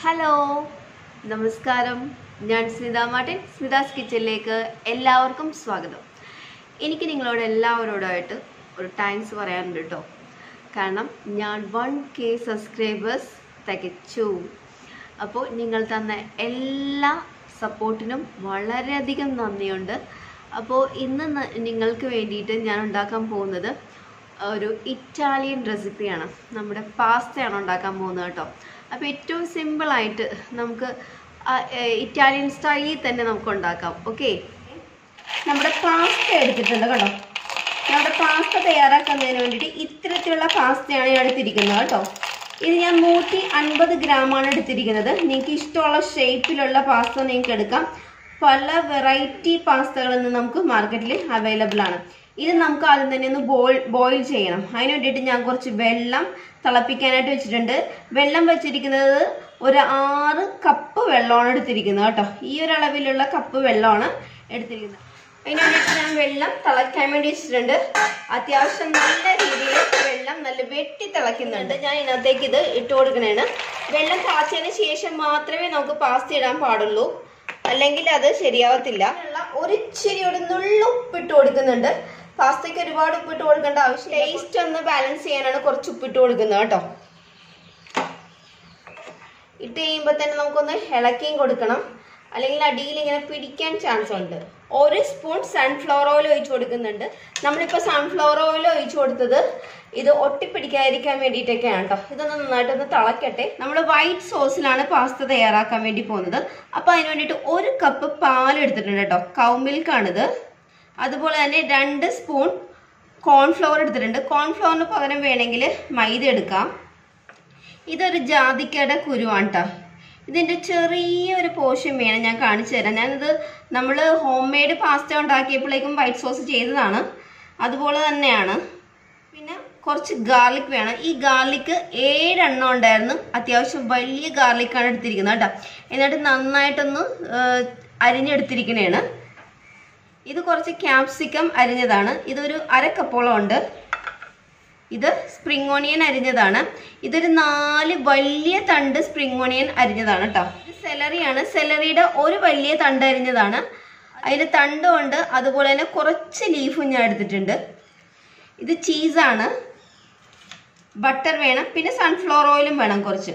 hello നമസ്കാരം ഞാൻ Smitha Martin സ്മിതാസ് കിച്ചണിലേക്ക് എല്ലാവർക്കും സ്വാഗതം എനിക്ക് നിങ്ങളോട് എല്ലാവരോടായിട്ട് ഒരു താങ്ക്സ് പറയാനുണ്ട് കേട്ടോ കാരണം ഞാൻ വൺ കെ സബ്സ്ക്രൈബേഴ്സ് തികച്ചു അപ്പോൾ നിങ്ങൾ തന്ന എല്ലാ സപ്പോർട്ടിനും വളരെയധികം നന്ദിയുണ്ട് അപ്പോൾ ഇന്ന് ന- നിങ്ങൾക്ക് വേണ്ടിയിട്ട് ഞാൻ ഉണ്ടാക്കാൻ പോകുന്നത് ഒരു ഇറ്റാലിയൻ റെസിപ്പിയാണ് നമ്മുടെ പാസ്തയാണ് ഉണ്ടാക്കാൻ പോകുന്നത് കേട്ടോ അപ്പോൾ ഏറ്റവും സിമ്പിളായിട്ട് നമുക്ക് ആ, ഏ, ഇറ്റാലിയൻ സ്റ്റൈലിൽ തന്നെ നമുക്ക് ഉണ്ടാക്കാം ഓക്കെ നമ്മുടെ പാസ്ത എടുത്തിട്ടുണ്ട് കേട്ടോ നമ്മുടെ പാസ്ത തയ്യാറാക്കുന്നതിന് വേണ്ടിയിട്ട് ഇത്തരത്തിലുള്ള പാസ്തയാണ് ഞാൻ എടുത്തിരിക്കുന്നത് കേട്ടോ ഇത് ഞാൻ നൂറ്റി അൻപത് ഗ്രാമാണ് എടുത്തിരിക്കുന്നത് നിങ്ങൾക്ക് ഇഷ്ടമുള്ള ഷേപ്പിലുള്ള പാസ്ത നിങ്ങൾക്ക് എടുക്കാം പല വെറൈറ്റി പാസ്തകളിൽ നിന്ന് നമുക്ക് മാർക്കറ്റിൽ അവൈലബിൾ ആണ് ഇത് നമുക്ക് ആദ്യം തന്നെ ഒന്ന് ബോയിൽ ബോയിൽ ചെയ്യണം അതിന് വേണ്ടിയിട്ട് ഞാൻ കുറച്ച് വെള്ളം തിളപ്പിക്കാനായിട്ട് വെച്ചിട്ടുണ്ട് വെള്ളം വെച്ചിരിക്കുന്നത് ഒരു ആറ് കപ്പ് വെള്ളമാണ് എടുത്തിരിക്കുന്നത് കേട്ടോ ഈ ഒരു അളവിലുള്ള കപ്പ് വെള്ളമാണ് എടുത്തിരിക്കുന്നത് അതിന് വേണ്ടിയിട്ട് ഞാൻ വെള്ളം തിളയ്ക്കാൻ വേണ്ടി വെച്ചിട്ടുണ്ട് അത്യാവശ്യം നല്ല രീതിയിൽ വെള്ളം നല്ല വെട്ടി തിളയ്ക്കുന്നുണ്ട് ഞാൻ ഇതിനകത്തേക്ക് ഇത് ഇട്ട് കൊടുക്കണേണ് വെള്ളം തിളച്ചതിന് ശേഷം മാത്രമേ നമുക്ക് പാസ്ത ഇടാൻ പാടുള്ളൂ അല്ലെങ്കിൽ അത് ശരിയാവത്തില്ല ഉള്ള ഒരു ഇച്ചിരി ഒരു നുള്ളു ഉപ്പിട്ട് കൊടുക്കുന്നുണ്ട് പാസ്തയ്ക്ക് ഒരുപാട് ഉപ്പിട്ട് കൊടുക്കേണ്ട ആവശ്യം ടേസ്റ്റ് ഒന്ന് ബാലൻസ് ചെയ്യാനാണ് കുറച്ച് ഉപ്പിട്ട് കൊടുക്കുന്നത് കേട്ടോ ഇട്ട് കഴിയുമ്പോൾ തന്നെ നമുക്കൊന്ന് ഇളക്കിയും കൊടുക്കണം അല്ലെങ്കിൽ അടിയിൽ ഇങ്ങനെ പിടിക്കാൻ ചാൻസ് ഉണ്ട് ഒരു സ്പൂൺ സൺഫ്ലവർ ഓയിൽ ഒഴിച്ചു കൊടുക്കുന്നുണ്ട് നമ്മളിപ്പോൾ സൺഫ്ലവർ ഓയിൽ ഒഴിച്ചു കൊടുത്തത് ഇത് ഒട്ടിപ്പിടിക്കാതിരിക്കാൻ വേണ്ടിയിട്ടൊക്കെയാണ് കേട്ടോ ഇതൊന്ന് നന്നായിട്ടൊന്ന് തിളക്കട്ടെ നമ്മൾ വൈറ്റ് സോസിലാണ് പാസ്ത തയ്യാറാക്കാൻ വേണ്ടി പോകുന്നത് അപ്പോൾ അതിന് വേണ്ടിയിട്ട് ഒരു കപ്പ് പാൽ എടുത്തിട്ടുണ്ട് കേട്ടോ കൗ മിൽക്കാണിത് അതുപോലെ തന്നെ രണ്ട് സ്പൂൺ കോൺഫ്ലവർ എടുത്തിട്ടുണ്ട് കോൺഫ്ലവറിന് പകരം വേണമെങ്കിൽ മൈദ എടുക്കാം ഇതൊരു ജാതിക്കയുടെ കുരുവാണ് കേട്ടോ ഇതിൻ്റെ ചെറിയൊരു പോർഷൻ വേണം ഞാൻ കാണിച്ചു തരാം ഞാനിത് നമ്മൾ ഹോം മെയ്ഡ് പാസ്ത ഉണ്ടാക്കിയപ്പോഴേക്കും വൈറ്റ് സോസ് ചെയ്തതാണ് അതുപോലെ തന്നെയാണ് പിന്നെ കുറച്ച് ഗാർലിക് വേണം ഈ ഗാർലിക് ഏഴെണ്ണം ഉണ്ടായിരുന്നു അത്യാവശ്യം വലിയ ഗാർലിക്കാണ് എടുത്തിരിക്കുന്നത് കേട്ടോ എന്നിട്ട് നന്നായിട്ടൊന്ന് ഏഹ്, അരിഞ്ഞെടുത്തിരിക്കണേണ് ഇത് കുറച്ച് ക്യാപ്സിക്കം അരിഞ്ഞതാണ് ഇതൊരു അര കപ്പോളം ഉണ്ട് ഇത് സ്പ്രിംഗ് ഓണിയൻ അരിഞ്ഞതാണ് ഇതൊരു നാല് വലിയ തണ്ട് സ്പ്രിംഗ് ഓണിയൻ അരിഞ്ഞതാണ് കേട്ടോ ഇത് സെലറിയാണ് സെലറിയുടെ ഒരു വലിയ തണ്ട് അരിഞ്ഞതാണ് അതിന് തണ്ടുണ്ട് അതുപോലെ തന്നെ കുറച്ച് ലീഫും ഞാൻ എടുത്തിട്ടുണ്ട് ഇത് ചീസാണ് ബട്ടർ വേണം പിന്നെ സൺഫ്ലവർ ഓയിലും വേണം കുറച്ച്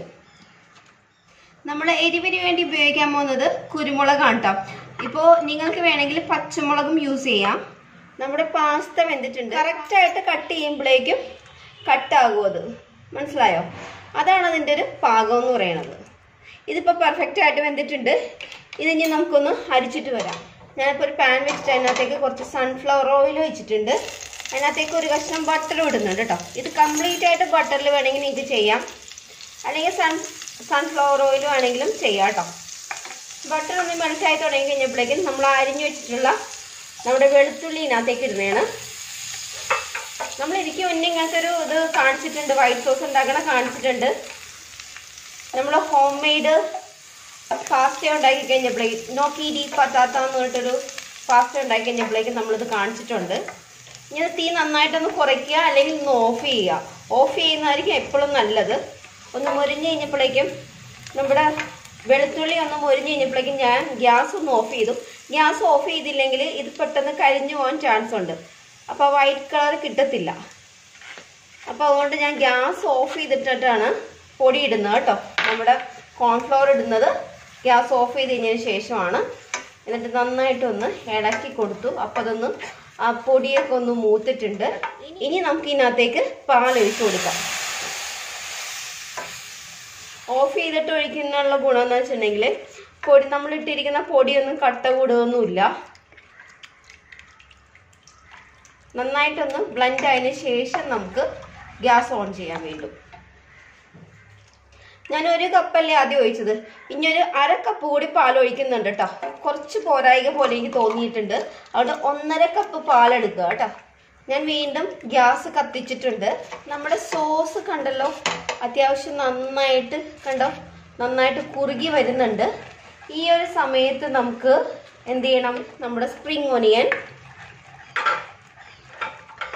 നമ്മൾ എരിവിന് വേണ്ടി ഉപയോഗിക്കാൻ പോകുന്നത് കുരുമുളകാണ് കേട്ടോ ഇപ്പോൾ നിങ്ങൾക്ക് വേണമെങ്കിൽ പച്ചമുളകും യൂസ് ചെയ്യാം നമ്മുടെ പാസ്ത വെന്തിട്ടുണ്ട് കറക്റ്റായിട്ട് കട്ട് ചെയ്യുമ്പോഴേക്കും കട്ടാകും അത് മനസ്സിലായോ അതാണ് അതിൻ്റെ ഒരു പാകം എന്ന് പറയുന്നത് ഇതിപ്പോൾ പെർഫെക്റ്റ് ആയിട്ട് വെന്തിട്ടുണ്ട് ഇത് ഇനി നമുക്കൊന്ന് അരിച്ചിട്ട് വരാം ഞാനിപ്പോൾ ഒരു പാൻ വെച്ചിട്ട് അതിനകത്തേക്ക് കുറച്ച് സൺഫ്ലവർ ഓയിൽ വെച്ചിട്ടുണ്ട് അതിനകത്തേക്ക് ഒരു കഷ്ണം ബട്ടർ ഇടുന്നുണ്ട് കേട്ടോ ഇത് കംപ്ലീറ്റ് ആയിട്ട് ബട്ടറിൽ വേണമെങ്കിൽ നിങ്ങൾക്ക് ചെയ്യാം അല്ലെങ്കിൽ സൺ സൺഫ്ലവർ ഓയിൽ വേണമെങ്കിലും ചെയ്യാം കേട്ടോ ബട്ടർ ഒന്ന് മെൽറ്റായി തുടങ്ങി കഴിഞ്ഞപ്പോഴേക്കും നമ്മൾ അരിഞ്ഞു വെച്ചിട്ടുള്ള നമ്മുടെ വെളുത്തുള്ളി ഇതിനകത്തേക്ക് ഇടുന്നതാണ് നമ്മൾ എനിക്ക് മുന്നേ ഇങ്ങനത്തെ ഒരു ഇത് കാണിച്ചിട്ടുണ്ട് വൈറ്റ് സോസ് ഉണ്ടാക്കണ കാണിച്ചിട്ടുണ്ട് നമ്മൾ ഹോം മെയ്ഡ് പാസ്ത ഉണ്ടാക്കി കഴിഞ്ഞപ്പോഴേക്കും നോക്കി ഡി പത്താത്ത എന്ന് പറഞ്ഞിട്ടൊരു പാസ്ത ഉണ്ടാക്കി കഴിഞ്ഞപ്പോഴേക്കും നമ്മളിത് കാണിച്ചിട്ടുണ്ട് ഇനി തീ നന്നായിട്ടൊന്ന് കുറയ്ക്കുക അല്ലെങ്കിൽ ഒന്ന് ഓഫ് ചെയ്യുക ഓഫ് ചെയ്യുന്നതായിരിക്കും എപ്പോഴും നല്ലത് ഒന്ന് മുരിഞ്ഞ് കഴിഞ്ഞപ്പോഴേക്കും നമ്മുടെ വെളുത്തുള്ളി ഒന്ന് മുരിഞ്ഞ് കഴിഞ്ഞപ്പോഴേക്കും ഞാൻ ഗ്യാസ് ഒന്ന് ഓഫ് ചെയ്തു ഗ്യാസ് ഓഫ് ചെയ്തില്ലെങ്കിൽ ഇത് പെട്ടെന്ന് കരിഞ്ഞു പോകാൻ ചാൻസ് ഉണ്ട് അപ്പോൾ വൈറ്റ് കളർ കിട്ടത്തില്ല അപ്പോൾ അതുകൊണ്ട് ഞാൻ ഗ്യാസ് ഓഫ് ചെയ്തിട്ടിട്ടാണ് പൊടി ഇടുന്നത് കേട്ടോ നമ്മുടെ കോൺഫ്ലവർ ഇടുന്നത് ഗ്യാസ് ഓഫ് ചെയ്ത് കഴിഞ്ഞതിന് ശേഷമാണ് എന്നിട്ട് നന്നായിട്ടൊന്ന് ഇളക്കി കൊടുത്തു അപ്പോൾ അതൊന്ന് ആ പൊടിയൊക്കെ ഒന്ന് മൂത്തിട്ടുണ്ട് ഇനി നമുക്ക് ഇതിനകത്തേക്ക് പാൽ ഒഴിച്ചു കൊടുക്കാം ഓഫ് ചെയ്തിട്ട് ഒഴിക്കുന്നതിനുള്ള ഗുണം എന്ന് വെച്ചിട്ടുണ്ടെങ്കിൽ പൊടി നമ്മൾ ഇട്ടിരിക്കുന്ന പൊടിയൊന്നും കട്ട കൂടുകയൊന്നുമില്ല നന്നായിട്ടൊന്ന് ബ്ലെൻഡ് ആയതിനു ശേഷം നമുക്ക് ഗ്യാസ് ഓൺ ചെയ്യാൻ വീണ്ടും ഞാൻ ഒരു കപ്പല്ലേ ആദ്യം ഒഴിച്ചത് ഇനി ഒരു അര കപ്പ് കൂടി പാൽ ഒഴിക്കുന്നുണ്ട് കേട്ടോ കുറച്ച് പോരായിക പോലെ എനിക്ക് തോന്നിയിട്ടുണ്ട് അതുകൊണ്ട് ഒന്നര കപ്പ് പാലെടുക്കുക കേട്ടോ ഞാൻ വീണ്ടും ഗ്യാസ് കത്തിച്ചിട്ടുണ്ട് നമ്മുടെ സോസ് കണ്ടല്ലോ അത്യാവശ്യം നന്നായിട്ട് കണ്ടോ നന്നായിട്ട് കുറുകി വരുന്നുണ്ട് ഈ ഒരു സമയത്ത് നമുക്ക് എന്ത് ചെയ്യണം നമ്മുടെ സ്പ്രിംഗ് ഒനിയൻ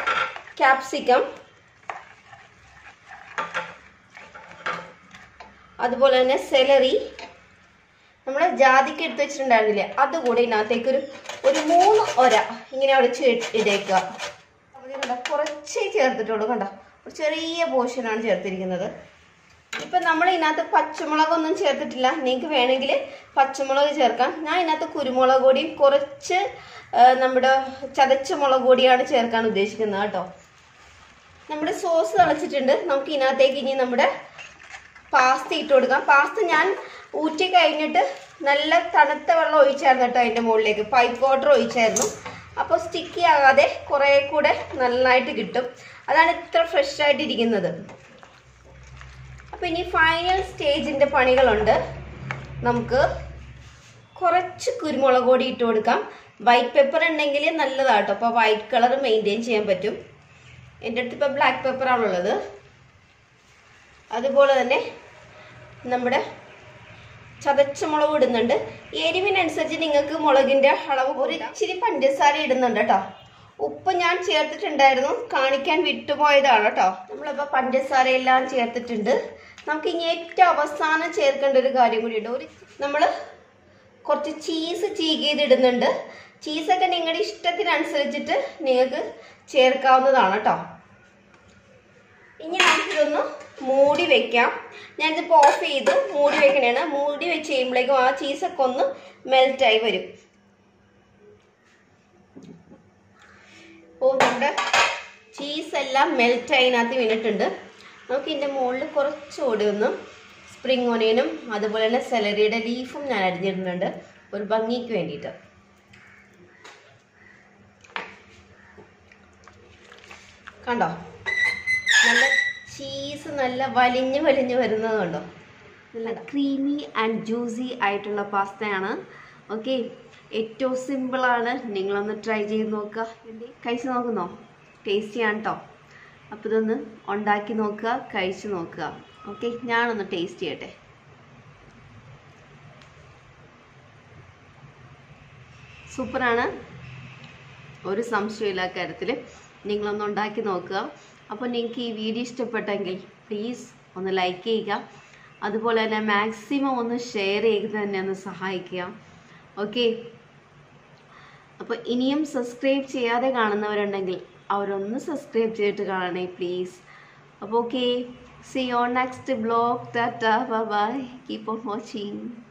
ക്യാപ്സിക്കം അതുപോലെ തന്നെ സെലറി നമ്മൾ ജാതിക്ക് എടുത്ത് വെച്ചിട്ടുണ്ടായിരുന്നില്ലേ അതുകൂടി ഇതിനകത്തേക്ക് ഒരു ഒരു മൂന്ന് ഒര ഇങ്ങനെ അടച്ച് ഇടേക്കുക അപ്പോൾ കണ്ട കുറച്ചേ ചേർത്തിട്ടുള്ളൂ കണ്ട ഒരു ചെറിയ പോർഷനാണ് ചേർത്തിരിക്കുന്നത് ഇപ്പം നമ്മൾ ഇതിനകത്ത് പച്ചമുളകൊന്നും ചേർത്തിട്ടില്ല നിങ്ങൾക്ക് വേണമെങ്കിൽ പച്ചമുളക് ചേർക്കാം ഞാൻ ഇതിനകത്ത് കുരുമുളക് പൊടിയും കുറച്ച് ആ, നമ്മുടെ ചതച്ച മുളക് പൊടിയാണ് ചേർക്കാൻ ഉദ്ദേശിക്കുന്നത് കേട്ടോ നമ്മുടെ സോസ് തിളച്ചിട്ടുണ്ട് നമുക്ക് ഇതിനകത്തേക്ക് ഇനി നമ്മുടെ പാസ്ത ഇട്ട് കൊടുക്കാം പാസ്ത ഞാൻ ഊറ്റി കഴിഞ്ഞിട്ട് നല്ല തണുത്ത വെള്ളം ഒഴിച്ചായിരുന്നു കേട്ടോ അതിൻ്റെ മുകളിലേക്ക് പൈപ്പ് വാട്ടർ ഒഴിച്ചായിരുന്നു അപ്പോൾ സ്റ്റിക്കി ആകാതെ കുറേ കൂടെ നന്നായിട്ട് കിട്ടും അതാണ് ഇത്ര ഫ്രഷ് ആയിട്ട് ഇരിക്കുന്നത് അപ്പോൾ ഇനി ഫൈനൽ സ്റ്റേജിൻ്റെ പണികളുണ്ട് നമുക്ക് കുറച്ച് കുരുമുളക് പൊടി ഇട്ട് കൊടുക്കാം വൈറ്റ് പെപ്പർ ഉണ്ടെങ്കിൽ നല്ലതാട്ടോ അപ്പോൾ വൈറ്റ് കളർ മെയിൻറ്റെയിൻ ചെയ്യാൻ പറ്റും എൻ്റെ അടുത്ത് ഇപ്പോൾ ബ്ലാക്ക് പെപ്പറാണുള്ളത് അതുപോലെ തന്നെ നമ്മുടെ ചതച്ച മുളക് ഇടുന്നുണ്ട് എരിവിനനുസരിച്ച് നിങ്ങൾക്ക് മുളകിന്റെ അളവ് ഒരു ഇച്ചിരി പഞ്ചസാര ഇടുന്നുണ്ട് കേട്ടോ ഉപ്പ് ഞാൻ ചേർത്തിട്ടുണ്ടായിരുന്നു കാണിക്കാൻ വിട്ടുപോയതാണ് കേട്ടോ നമ്മളിപ്പോൾ പഞ്ചസാര എല്ലാം ചേർത്തിട്ടുണ്ട് നമുക്ക് ഇനി ഏറ്റവും അവസാനം ചേർക്കേണ്ട ഒരു കാര്യം കൂടിയുണ്ട് ഒരു നമ്മൾ കുറച്ച് ചീസ് ചീക്ക് ചെയ്തിടുന്നുണ്ട് ചീസൊക്കെ നിങ്ങളുടെ ഇഷ്ടത്തിനനുസരിച്ചിട്ട് നിങ്ങൾക്ക് ചേർക്കാവുന്നതാണ് കേട്ടോ ഇനി നമുക്കിതൊന്ന് മൂടി വെക്കാം ഞാനിതിപ്പോൾ ഓഫ് ചെയ്ത് മൂടി വെക്കണേണ് മൂടി വെച്ച് കഴിയുമ്പോഴേക്കും ആ ചീസൊക്കെ ഒന്ന് മെൽറ്റായി വരും ഓ നമ്മുടെ ചീസ് എല്ലാം മെൽറ്റായി അതിനകത്ത് വീണിട്ടുണ്ട് നമുക്ക് ഇതിൻ്റെ മുകളിൽ കുറച്ചുകൂടി ഒന്ന് സ്പ്രിംഗ് ഒനിയനും അതുപോലെ തന്നെ സെലറിയുടെ ലീഫും ഞാൻ അരിഞ്ഞിടുന്നുണ്ട് ഒരു ഭംഗിക്ക് വേണ്ടിയിട്ട് കണ്ടോ നല്ല ചീസ് നല്ല വലിഞ്ഞ് വലിഞ്ഞ് വരുന്നത് കണ്ടോ നല്ല ക്രീമി ആൻഡ് ജ്യൂസി ആയിട്ടുള്ള പാസ്തയാണ് ഓക്കെ ഏറ്റവും സിമ്പിളാണ് നിങ്ങളൊന്ന് ട്രൈ ചെയ്ത് നോക്കുക കഴിച്ച് നോക്കുന്നോ ടേസ്റ്റിയാണ് കേട്ടോ അപ്പോൾ ഇതൊന്ന് ഉണ്ടാക്കി നോക്കുക കഴിച്ച് നോക്കുക ഓക്കെ ഞാനൊന്ന് ടേസ്റ്റ് ചെയ്യട്ടെ സൂപ്പറാണ് ഒരു സംശയമില്ല കാര്യത്തിൽ നിങ്ങളൊന്ന് ഉണ്ടാക്കി നോക്കുക അപ്പോൾ നിങ്ങൾക്ക് ഈ വീഡിയോ ഇഷ്ടപ്പെട്ടെങ്കിൽ പ്ലീസ് ഒന്ന് ലൈക്ക് ചെയ്യുക അതുപോലെ തന്നെ മാക്സിമം ഒന്ന് ഷെയർ ചെയ്ത് തന്നെ ഒന്ന് സഹായിക്കുക ഓക്കെ അപ്പോൾ ഇനിയും സബ്സ്ക്രൈബ് ചെയ്യാതെ കാണുന്നവരുണ്ടെങ്കിൽ അവരൊന്ന് സബ്സ്ക്രൈബ് ചെയ്തിട്ട് കാണണേ പ്ലീസ് അപ്പോൾ okay see on next blog tata bye keep on watching